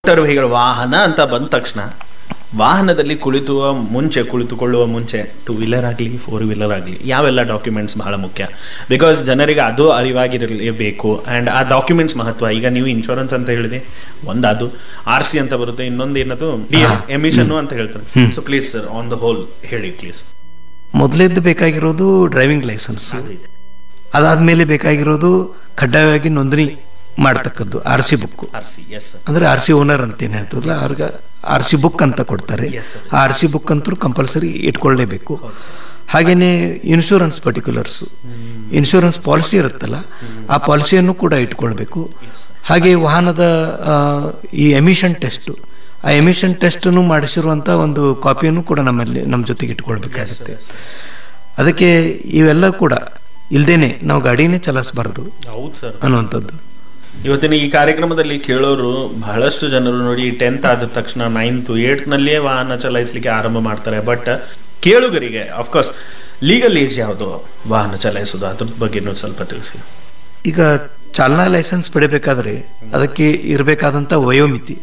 Motor vehicle ವಾಹನ ಅಂತ ಬಂದ ತಕ್ಷಣ ವಾಹನದಲ್ಲಿ ಕುಳಿತುವ ಮುಂಚೆ ಕುಳಿತುಕೊಳ್ಳುವ ಮುಂಚೆ ಟೂ ವೀಲರ್ ಆಗಲಿ ಫೋರ್ ವೀಲರ್ ಆಗಲಿ ಯಾವೆಲ್ಲ ಡಾಕ್ಯುಮೆಂಟ್ಸ್ ಬಹಳ ಮುಖ್ಯ ಬಿಕಾಸ್ ಜನರಿಗೆ ಅದು ಅರಿವಾಗಿರಲೇಬೇಕು ಆ್ಯಂಡ್ ಆ ಡಾಕ್ಯುಮೆಂಟ್ಸ್ ಮಹತ್ವ ಈಗ ನೀವು ಇನ್ಶೂರೆನ್ಸ್ ಅಂತ ಹೇಳಿದೆ ಒಂದು ಅದು ಆರ್ ಸಿ ಅಂತ ಬರುತ್ತೆ ಇನ್ನೊಂದು ಏನದು ಎಮಿಷನ್ ಅಂತ ಹೇಳ್ತಾರೆ so please sir on the whole ಹೇಳಿ ಪ್ಲೀಸ್ ಮೊದಲೇದ್ದು ಬೇಕಾಗಿರೋದು ಡ್ರೈವಿಂಗ್ ಲೈಸೆನ್ಸ್ ಅದಾದ್ಮೇಲೆ ಬೇಕಾಗಿರೋದು ಕಡ್ಡಾಯವಾಗಿ ನೋಂದಣಿ ಮಾಡ್ತಕ್ಕದ್ದು R C book R C yes sir ಅಂದ್ರೆ ಆರ್ ಸಿ ಓನರ್ ಅಂತ ಏನ್ ಹೇಳ್ತದಲ್ಲ ಅವ್ರಿಗೆ ಆರ್ ಸಿ ಬುಕ್ ಅಂತ ಕೊಡ್ತಾರೆ Yes, sir. ಆ ಆರ್ ಸಿ ಬುಕ್ ಅಂತೂ ಕಂಪಲ್ಸರಿ ಇಟ್ಕೊಳ್ಳೇಬೇಕು ಹಾಗೇನೆ ಇನ್ಶೂರೆನ್ಸ್ ಪರ್ಟಿಕ್ಯುಲರ್ಸ್ ಇನ್ಶೂರೆನ್ಸ್ ಪಾಲಿಸಿ ಇರುತ್ತಲ್ಲ ಆ ಪಾಲಿಸಿಯನ್ನು ಕೂಡ ಇಟ್ಕೊಳ್ಬೇಕು ಹಾಗೆ ವಾಹನದ ಆ, ಈ ಎಮಿಷನ್ ಟೆಸ್ಟ್ ಆ ಎಮಿಷನ್ ಟೆಸ್ಟ್ ಮಾಡಿಸಿರುವಂತ ಒಂದು ಕಾಪಿಯನ್ನು ಕೂಡ ನಮ್ಮಲ್ಲಿ ನಮ್ಮ ಜೊತೆಗೆ ಇಟ್ಕೊಳ್ಬೇಕಾಗುತ್ತೆ ಅದಕ್ಕೆ ಇವೆಲ್ಲ ಕೂಡ ಇಲ್ದೇನೆ ನಾವು ಗಾಡಿನೇ ಚಲಾಯಿಸಬಾರದು ಹೌದು ಸರ್ ಅನ್ನುವಂಥದ್ದು ಇವತ್ತಿನ ಈ ಕಾರ್ಯಕ್ರಮದಲ್ಲಿ ಕೇಳೋರು ಬಹಳಷ್ಟು ಜನರು ನೋಡಿ ಟೆಂತ್ ಆದ ತಕ್ಷಣ ನೈನ್ತ್ ಏಟ್ ನಲ್ಲಿಯೇ ವಾಹನ ಚಲಾಯಿಸಲಿಕ್ಕೆ ಆರಂಭ ಮಾಡ್ತಾರೆ ಬಟ್ ಕೇಳುಗರಿಗೆ ಅಫ್ಕೋರ್ಸ್ ಲೀಗಲ್ ಏಜ್ ಯಾವುದು ವಾಹನ ಚಲಾಯಿಸೋದು ಅದ್ರ ಬಗ್ಗೆನೂ ಸ್ವಲ್ಪ ತಿಳಿಸಿ ಈಗ ಚಾಲನಾ ಲೈಸೆನ್ಸ್ ಪಡಿಬೇಕಾದ್ರೆ ಅದಕ್ಕೆ ಇರಬೇಕಾದಂಥ ವಯೋಮಿತಿ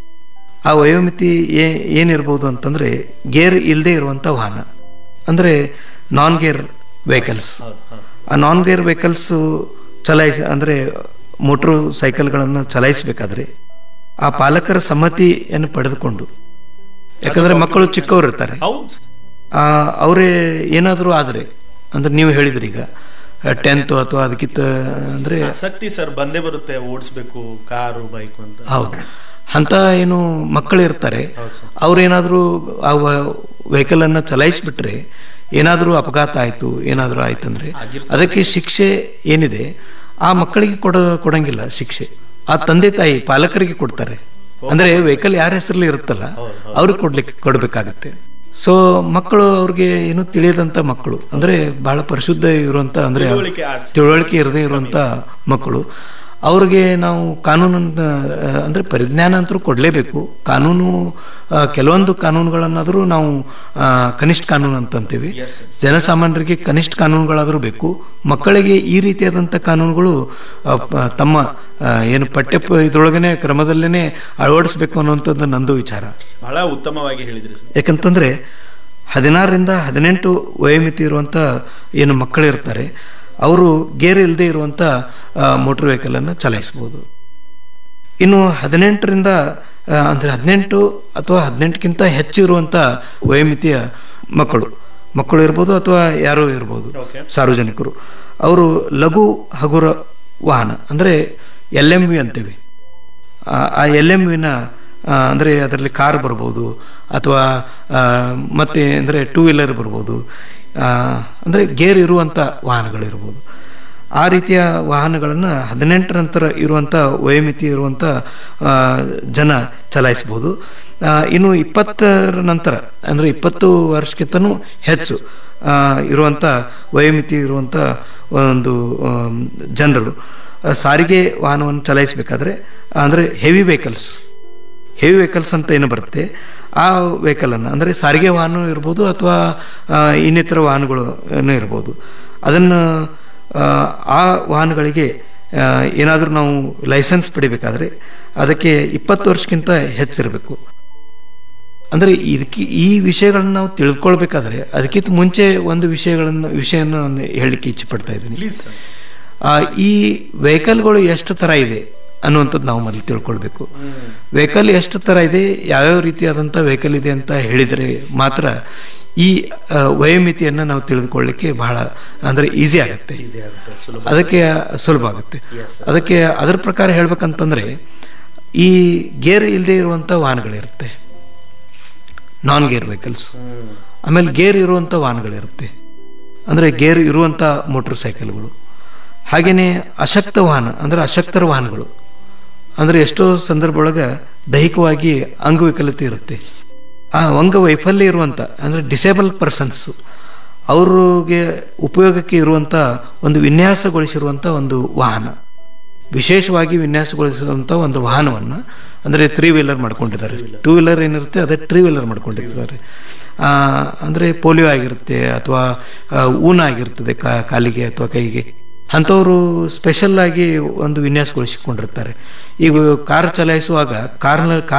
ಆ ವಯೋಮಿತಿ ಏ ಏನಿರ್ಬೋದು ಅಂತಂದ್ರೆ ಗೇರ್ ಇಲ್ಲದೆ ಇರುವಂಥ ವಾಹನ ಅಂದ್ರೆ ನಾನ್ ಗೇರ್ ವೆಹಿಕಲ್ಸ್ ಆ ನಾನ್ ಗೇರ್ ವೆಹಿಕಲ್ಸ್ ಚಲಾಯಿಸ ಅಂದ್ರೆ ಮೋಟ್ರು ಸೈಕಲ್ಗಳನ್ನು ಚಲಾಯಿಸಬೇಕಾದ್ರೆ ಆ ಪಾಲಕರ ಸಮ್ಮತಿಯನ್ನು ಪಡೆದುಕೊಂಡು ಯಾಕಂದ್ರೆ ಮಕ್ಕಳು ಚಿಕ್ಕವರು ಇರ್ತಾರೆ ಹೌದು ಆ, ಅವರೇ ಏನಾದರೂ ಆದರೆ ಅಂದ್ರೆ ನೀವು ಹೇಳಿದ್ರಿ ಈಗ ಟೆಂತ್ ಅಥವಾ ಅದಕ್ಕಿಂತ ಅಂದ್ರೆ ಆಸಕ್ತಿ ಸರ್ ಬಂದೇ ಬರುತ್ತೆ ಓಡಿಸ್ಬೇಕು ಕಾರು ಬೈಕ್ ಅಂತ ಹೌದು ಅಂತ ಏನು ಮಕ್ಕಳು ಇರ್ತಾರೆ ಹೌದು ಸರ್ ಅವ್ರೇನಾದ್ರೂ ಆ ವೆಹಿಕಲ್ ಅನ್ನ ಚಲಾಯಿಸ್ಬಿಟ್ರೆ ಏನಾದರೂ ಅಪಘಾತ ಆಯ್ತು ಏನಾದರೂ ಆಯ್ತಂದ್ರೆ ಅದಕ್ಕೆ ಶಿಕ್ಷೆ ಏನಿದೆ ಆ ಮಕ್ಕಳಿಗೆ ಕೊಡ ಕೊಡಂಗಿಲ್ಲ ಶಿಕ್ಷೆ ಆ ತಂದೆ ತಾಯಿ ಪಾಲಕರಿಗೆ ಕೊಡ್ತಾರೆ ಅಂದ್ರೆ ವೆಹಿಕಲ್ ಯಾರ ಹೆಸರಲ್ಲಿ ಇರುತ್ತಲ್ಲ ಅವ್ರಿಗೆ ಕೊಡ್ಲಿಕ್ಕೆ ಕೊಡ್ಬೇಕಾಗತ್ತೆ ಸೊ ಮಕ್ಕಳು ಅವ್ರಿಗೆ ಏನು ತಿಳಿಯದಂತ ಮಕ್ಕಳು ಅಂದ್ರೆ ಬಹಳ ಪರಿಶುದ್ಧ ಇರುವಂತ ಅಂದ್ರೆ ತಿಳುವಳಿಕೆ ಆಡ್ಸಿ. ತಿಳುವಳಿಕೆ ಇರದೇ ಇರುವಂತ ಮಕ್ಕಳು ಅವ್ರಿಗೆ ನಾವು ಕಾನೂನನ್ನ ಆ, ಅಂದ್ರೆ ಪರಿಜ್ಞಾನ ಅಂತೂ ಕೊಡಲೇಬೇಕು ಕಾನೂನು ಆ, ಕೆಲವೊಂದು ಕಾನೂನುಗಳನ್ನಾದರೂ ನಾವು ಆ, ಕನಿಷ್ಠ ಕಾನೂನು ಅಂತ ಅಂತೀವಿ ಜನಸಾಮಾನ್ಯರಿಗೆ ಕನಿಷ್ಠ ಕಾನೂನುಗಳಾದರೂ ಬೇಕು ಮಕ್ಕಳಿಗೆ ಈ ರೀತಿಯಾದಂಥ ಕಾನೂನುಗಳು ಆ, ಪ- ತಮ್ಮ ಆ, ಏನು ಪಠ್ಯ ಪ- ಇದ್ರೊಳಗನೆ ಕ್ರಮದಲ್ಲೇನೆ ಅಳವಡಿಸ್ಬೇಕು ಅನ್ನುವಂಥದ್ದು ನಂದು ವಿಚಾರ ಬಹಳ ಉತ್ತಮವಾಗಿ ಹೇಳಿದ್ರಿ ಸರ್ ಯಾಕಂತಂದ್ರೆ ಹದಿನಾರರಿಂದ ಹದಿನೆಂಟು ವಯೋಮಿತಿ ಇರುವಂತ ಏನು ಮಕ್ಕಳು ಇರ್ತಾರೆ ಅವರು ಗೇರ್ ಇಲ್ಲದೆ ಇರುವಂತ ಮೋಟರ್ ವೆಹಿಕಲ್ ಅನ್ನು ಚಲಾಯಿಸಬಹುದು ಇನ್ನು ಹದಿನೆಂಟರಿಂದ ಆ, ಅಂದ್ರೆ ಹದಿನೆಂಟು ಅಥವಾ ಹದಿನೆಂಟಕ್ಕಿಂತ ಹೆಚ್ಚು ಇರುವಂತ ವಯೋಮಿತಿಯ ಮಕ್ಕಳು ಮಕ್ಕಳು ಇರ್ಬೋದು ಅಥವಾ ಯಾರೋ ಇರ್ಬೋದು Okay. ಸಾರ್ವಜನಿಕರು ಅವರು ಲಘು ಹಗುರ ವಾಹನ ಅಂದ್ರೆ ಎಲ್ ಎಂ ವಿ ಅಂತೀವಿ ಆ- ಆ ಎಲ್ ಎಂ ವಿನ ಅಂದರೆ ಅದರಲ್ಲಿ ಕಾರ್ ಬರ್ಬೋದು ಅಥವಾ ಆ, ಮತ್ತೆ ಅಂದರೆ ಟೂ ವೀಲರ್ ಬರ್ಬೋದು ಆ, ಅಂದರೆ ಗೇರ್ ಇರುವಂಥ ವಾಹನಗಳಿರ್ಬೋದು ಆ ರೀತಿಯ ವಾಹನಗಳನ್ನು ಹದಿನೆಂಟರ ನಂತರ ಇರುವಂಥ ವಯೋಮಿತಿ ಇರುವಂಥ ಆ, ಜನ ಚಲಾಯಿಸ್ಬೋದು ಆ, ಇನ್ನು ಇಪ್ಪತ್ತರ ನಂತರ ಅಂದರೆ ಇಪ್ಪತ್ತು ವರ್ಷಕ್ಕಿಂತನೂ ಹೆಚ್ಚು ಆ, ಇರುವಂಥ ವಯೋಮಿತಿ ಇರುವಂಥ ಒಂದು ಆಮ್, ಜನರು ಆ, ಸಾರಿಗೆ ವಾಹನವನ್ನು ಚಲಾಯಿಸಬೇಕಾದ್ರೆ ಅಂದರೆ ಹೆವಿ ವೆಹಿಕಲ್ಸ್ ಹೆವಿ ವೆಹಿಕಲ್ಸ್ ಅಂತ ಏನು ಬರುತ್ತೆ ಆ ವೆಹಿಕಲನ್ನು ಅಂದರೆ ಸಾರಿಗೆ ವಾಹನ ಇರ್ಬೋದು ಅಥವಾ ಆ, ಇನ್ನಿತರ ವಾಹನಗಳು ಏನೋ ಇರ್ಬೋದು ಅದನ್ನು ಆ, ಆ ವಾಹನಗಳಿಗೆ ಏನಾದರೂ ನಾವು ಲೈಸೆನ್ಸ್ ಪಡಿಬೇಕಾದ್ರೆ ಅದಕ್ಕೆ ಇಪ್ಪತ್ತು ವರ್ಷಕ್ಕಿಂತ ಹೆಚ್ಚಿರಬೇಕು ಅಂದರೆ ಇದಕ್ಕೆ ಈ ವಿಷಯಗಳನ್ನ ನಾವು ತಿಳ್ಕೊಳ್ಬೇಕಾದ್ರೆ ಅದಕ್ಕಿಂತ ಮುಂಚೆ ಒಂದು ವಿಷಯಗಳನ್ನು ವಿಷಯನ ನಾನು ಹೇಳಲಿಕ್ಕೆ ಇಚ್ಛೆ ಪಡ್ತಾ ಇದ್ದೀನಿ ಪ್ಲೀಸ್ ಸರ್ ಆ, ಈ ವೆಹಿಕಲ್ಗಳು ಎಷ್ಟು ತರ ಇದೆ ಅನ್ನುವಂಥದ್ದು ನಾವು ಮೊದಲು ತಿಳ್ಕೊಳ್ಬೇಕು ವೆಹಿಕಲ್ ಎಷ್ಟು ತರ ಇದೆ ಯಾವ್ಯಾವ ರೀತಿಯಾದಂಥ ವೆಹಿಕಲ್ ಇದೆ ಅಂತ ಹೇಳಿದರೆ ಮಾತ್ರ ಈ ಆ, ವಯೋಮಿತಿಯನ್ನು ನಾವು ತಿಳಿದುಕೊಳ್ಳಿಕ್ಕೆ ಬಹಳ ಅಂದ್ರೆ ಈಸಿ ಆಗುತ್ತೆ ಈಸಿ ಆಗುತ್ತೆ ಸುಲಭ ಅದಕ್ಕೆ ಸುಲಭ ಆಗುತ್ತೆ ಅದಕ್ಕೆ ಅದರ ಪ್ರಕಾರ ಹೇಳ್ಬೇಕಂತಂದ್ರೆ ಈ ಗೇರ್ ಇಲ್ಲದೆ ಇರುವಂಥ ವಾಹನಗಳಿರುತ್ತೆ ನಾನ್ ಗೇರ್ ವೆಹಿಕಲ್ಸ್ ಆಮೇಲೆ ಗೇರ್ ಇರುವಂಥ ವಾಹನಗಳಿರುತ್ತೆ ಅಂದರೆ ಗೇರ್ ಇರುವಂಥ ಮೋಟರ್ ಸೈಕಲ್ಗಳು ಹಾಗೆಯೇ ಅಶಕ್ತ ವಾಹನ ಅಂದರೆ ಅಶಕ್ತರ ವಾಹನಗಳು ಅಂದರೆ ಎಷ್ಟೋ ಸಂದರ್ಭ ಒಳಗೆ ದೈಹಿಕವಾಗಿ ಅಂಗವಿಕಲತೆ ಇರುತ್ತೆ ಆ ಅಂಗವೈಫಲ್ಯ ಇರುವಂಥ ಅಂದರೆ ಡಿಸೇಬಲ್ ಪರ್ಸನ್ಸ್ ಅವ್ರಿಗೆ ಉಪಯೋಗಕ್ಕೆ ಇರುವಂಥ ಒಂದು ವಿನ್ಯಾಸಗೊಳಿಸಿರುವಂಥ ಒಂದು ವಾಹನ ವಿಶೇಷವಾಗಿ ವಿನ್ಯಾಸಗೊಳಿಸಿರುವಂಥ ಒಂದು ವಾಹನವನ್ನು ಅಂದರೆ ತ್ರೀ ವೀಲರ್ ಮಾಡ್ಕೊಂಡಿದ್ದಾರೆ ಟೂ ವೀಲರ್ ಏನಿರುತ್ತೆ ಅದೇ ತ್ರೀ ವೀಲರ್ ಮಾಡ್ಕೊಂಡಿರ್ತಾರೆ ಆ, ಅಂದರೆ ಪೋಲಿಯೋ ಆಗಿರುತ್ತೆ ಅಥವಾ ಆ, ಊನ ಆಗಿರ್ತದೆ ಕಾ- ಕಾಲಿಗೆ ಅಥವಾ ಕೈಗೆ ಅಂಥವರು ಸ್ಪೆಷಲ್ ಆಗಿ ಒಂದು ವಿನ್ಯಾಸಗೊಳಿಸಿಕೊಂಡಿರ್ತಾರೆ ಈಗ ಕಾರ್ ಚಲಾಯಿಸುವಾಗ ಕಾರ್ನ